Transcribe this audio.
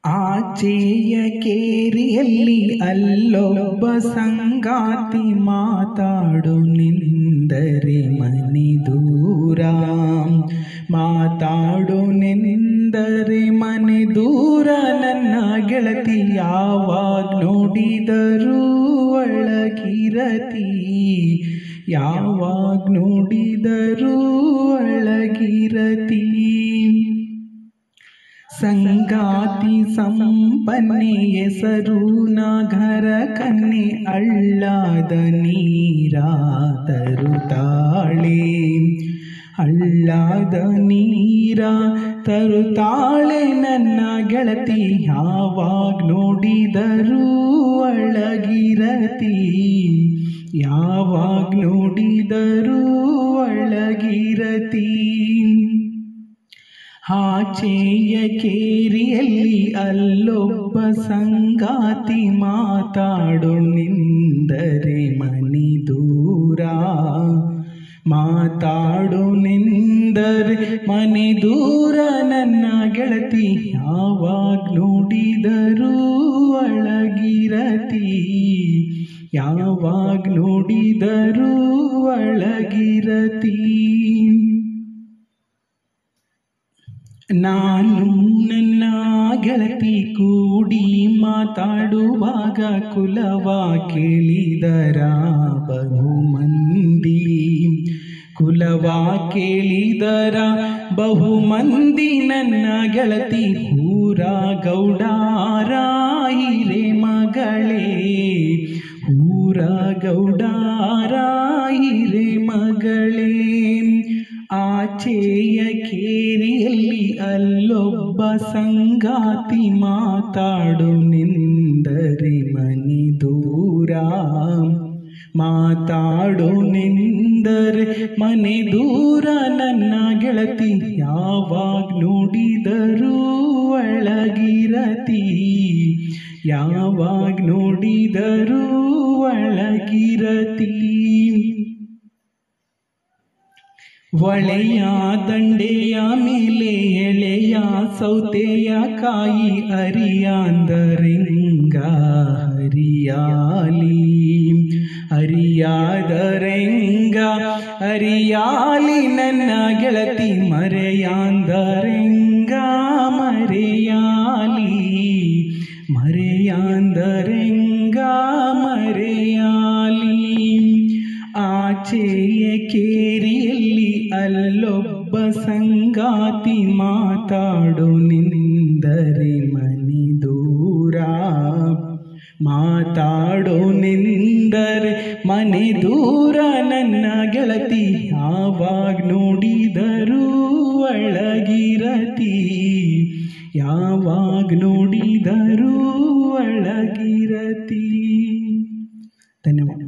ಆಚೆಯ ಕೇರಿಯಲ್ಲಿ ಅಲ್ಲೊಬ್ಬ ಸಂಗಾತಿ ಮಾತಾಡು ನಿಂದರೆ ಮನಿ ದೂರ ಮಾತಾಡು ನಿಂದರೆ ಮನೆ ದೂರ ನನ್ನ ಗೆಳತಿ ಯಾವಾಗ ನೋಡಿದರೂ ಒಳಗಿರತಿ ಯಾವಾಗ ನೋಡಿದರೂ ಒಳಗಿರತಿ ಸಂಗಾತಿ ಸಂಪನ್ನೆ ಹೆಸರು ನಾಗರ ಕನ್ನೆ ಅಳ್ಳಾದ ನೀರ ತರುತ್ತಾಳೆ ಹಳ್ಳಾದ ನೀರ ತರುತ್ತಾಳೆ ನನ್ನ ಗೆಳತಿ ಯಾವಾಗ ನೋಡಿದರೂ ಒಳಗಿರತಿ ಯಾವಾಗ ನೋಡಿದರೂ ಒಳಗಿರತಿ ಆಚೆಯ ಕೇರಿಯಲ್ಲಿ ಅಲ್ಲೊಬ್ಬ ಸಂಗಾತಿ ಮಾತಾಡು ನಿಂದರೆ ಮನಿ ದೂರ ಮಾತಾಡು ನಿಂದರೆ ಮನೆ ದೂರ ನನ್ನ ಗೆಳತಿ ಯಾವಾಗ ನೋಡಿದರೂ ಒಳಗಿರತಿ ಯಾವಾಗ ನೋಡಿದರೂ ಒಳಗಿರತಿ ನಾನು ನನ್ನ ಗೆಳತಿ ಕೂಡಿ ಮಾತಾಡುವಾಗ ಕುಲವ ಕೇಳಿದರ ಬಹು ಮಂದಿ ಕುಲವ ಕೇಳಿದರ ಬಹು ಮಂದಿ ನನ್ನ ಗೆಳತಿ ಊರ ಗೌಡಾರ ಹಿರೇ ಮಗಳೇ ಊರ ಗೌಡಾರ ಹಿರೇ ಮಗಳೇ ಆಚೆಯ ಕೇರಿಯಲ್ಲಿ ಅಲ್ಲೊಬ್ಬ ಸಂಗಾತಿ ಮಾತಾಡು ನಿಂದರೆ ಮನಿ ದೂರ ಮಾತಾಡು ನಿಂದರೆ ಮನೆ ದೂರ ನನ್ನ ಗೆಳತಿ ಯಾವಾಗ ನೋಡಿದರೂ ಒಳಗಿರತಿ ಯಾವಾಗ ನೋಡಿದರೂ ಒಳಗಿರತಿ ಒಳೆಯ ದಂಡೆಯ ಮೇಲೆ ಎಳೆಯ ಸೌತೆಯ ಕಾಯಿ ಅರಿಯಾಂದರೆಂಗ ಹರಿಯಾಲಿ ಹರಿಯಾದರೆಂಗ ಹರಿಯಾಲಿ ನನ್ನ ಗೆಳತಿ ಮರೆಯಾಂದರೆಂಗ ಮರೆಯಾಲಿ ಮರೆಯಾಂದರೆಂಗ ಮರೆಯಾಲಿ ಆಚೆಯ ಕೇರಿಯಲ್ಲಿ ಅಲ್ಲೊಬ್ಬ ಸಂಗಾತಿ ಮಾತಾಡು ನಿಂದರೆ ಮನಿ ದೂರ ಮಾತಾಡು ನಿಂದರೆ ಮನೆ ದೂರ ನನ್ನ ಗೆಳತಿ ಯಾವಾಗ ನೋಡಿದರೂ ಒಳಗಿರತಿ ಯಾವಾಗ ನೋಡಿದರೂ ಒಳಗಿರತಿ ಧನ್ಯವಾದ